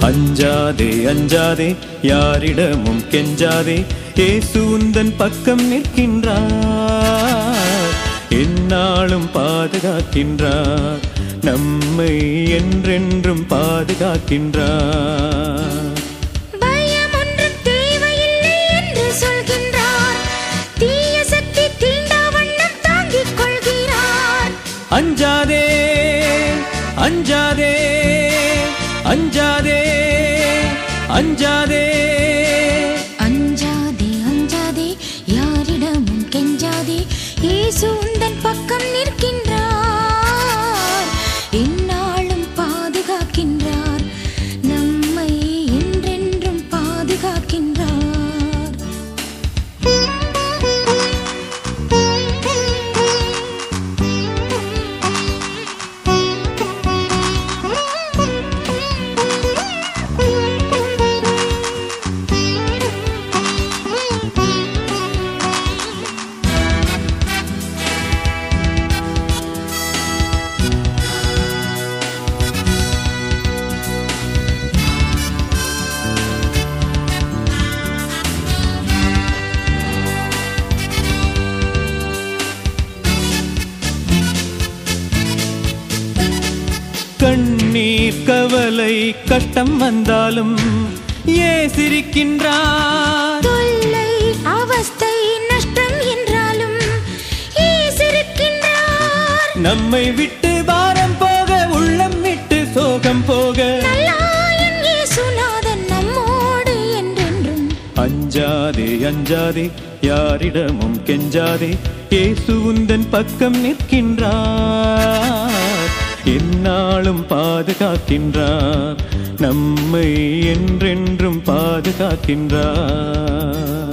அஞ்சாதே அஞ்சாதே யாரிடமும் கெஞ்சாதே இயேசு உந்தன் பக்கம் நிற்கின்றார் எந்நாளும் பாதுகாக்கின்றார் நம்மை என்றென்றும் பாதுகாக்கின்றார் பயம் ஒன்றும் தேவையில்லை என்று சொல்கின்றார் தீய சக்தி தீண்டா வண்ணம் தாங்கிக் கொள்கிறார் அஞ்சாதே அஞ்சாதே அஞ்சாதே அஞ்சாதே அஞ்சாதே அஞ்சாதே யாரிடமும் கெஞ்சாதே இயேசு உந்தன் பக்கம் நிற்கின்றார் எந்நாளும் பாதுகாக்கின்றார் நம்மை என்றென்றும் பாதுகாக்கின்றார் கண்ணீர் கவலை கஷ்டம் வந்தாலும் ஏசிருக்கின்றார் தொல்லை அவஸ்தை நஷ்டம் என்றாலும் ஈசிருக்கின்றார் நம்மை விட்டு பாரம் போக உள்ளம் விட்டு சோகம் போக நல்லாயன் இயேசுநாதன் நம்மோடு என்றென்றும் அஞ்சாதே அஞ்சாதே யாரிடமும் கெஞ்சாதே இயேசு உந்தன் பக்கம் நிற்கின்றார் எந்நாளும் பாதுகாக்கின்றார் நம்மை என்றென்றும் பாதுகாக்கின்றார்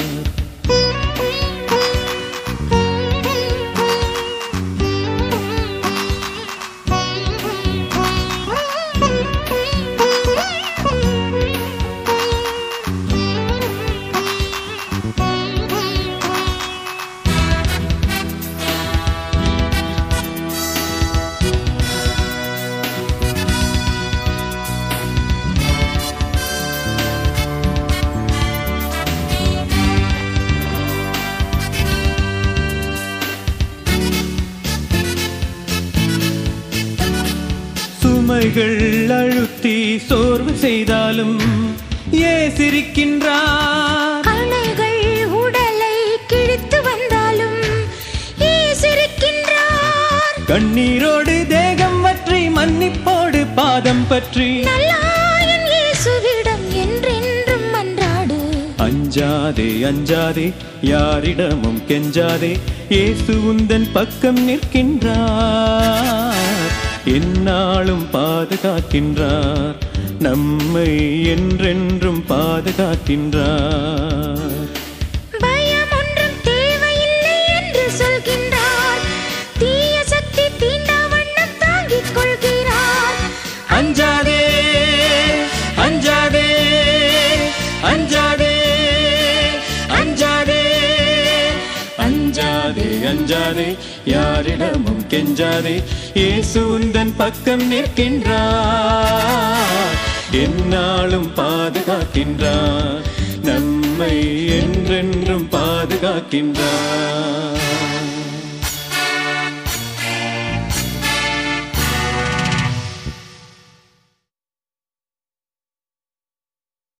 சுமைகள் அழுத்தி சோர்வு செய்தாலும் ஏசிருக்கின்றார் கணைகள் உடலை கிழித்து வந்தாலும் ஈசிருக்கின்றார் கண்ணீரோடு தேகம் வற்றி மன்னிப்போடு பாதம் பற்றி நல்லாயன் இயேசுவிடம் என்றென்றும் மன்றாடு அஞ்சாதே அஞ்சாதே யாரிடமும் கெஞ்சாதே இயேசு உந்தன் பக்கம் நிற்கின்றார் எந்நாளும் பாதுகாக்கின்றார் நம்மை என்றென்றும் பாதுகாக்கின்றார் பயம் ஒன்றும் தேவையில்லை என்று சொல்கின்றார் தீய சக்தி தீண்டா வண்ணம் தாங்கிக் கொள்கிறார் அஞ்சாதே அஞ்சாதே அஞ்சாதே அஞ்சாதே அஞ்சாதே அஞ்சாதே யாரிடமும் கெஞ்சாதே இயேசு உந்தன் பக்கம் நிற்கின்றார் எந்நாளும் பாதுகாக்கின்றார் நம்மை என்றென்றும் பாதுகாக்கின்றார்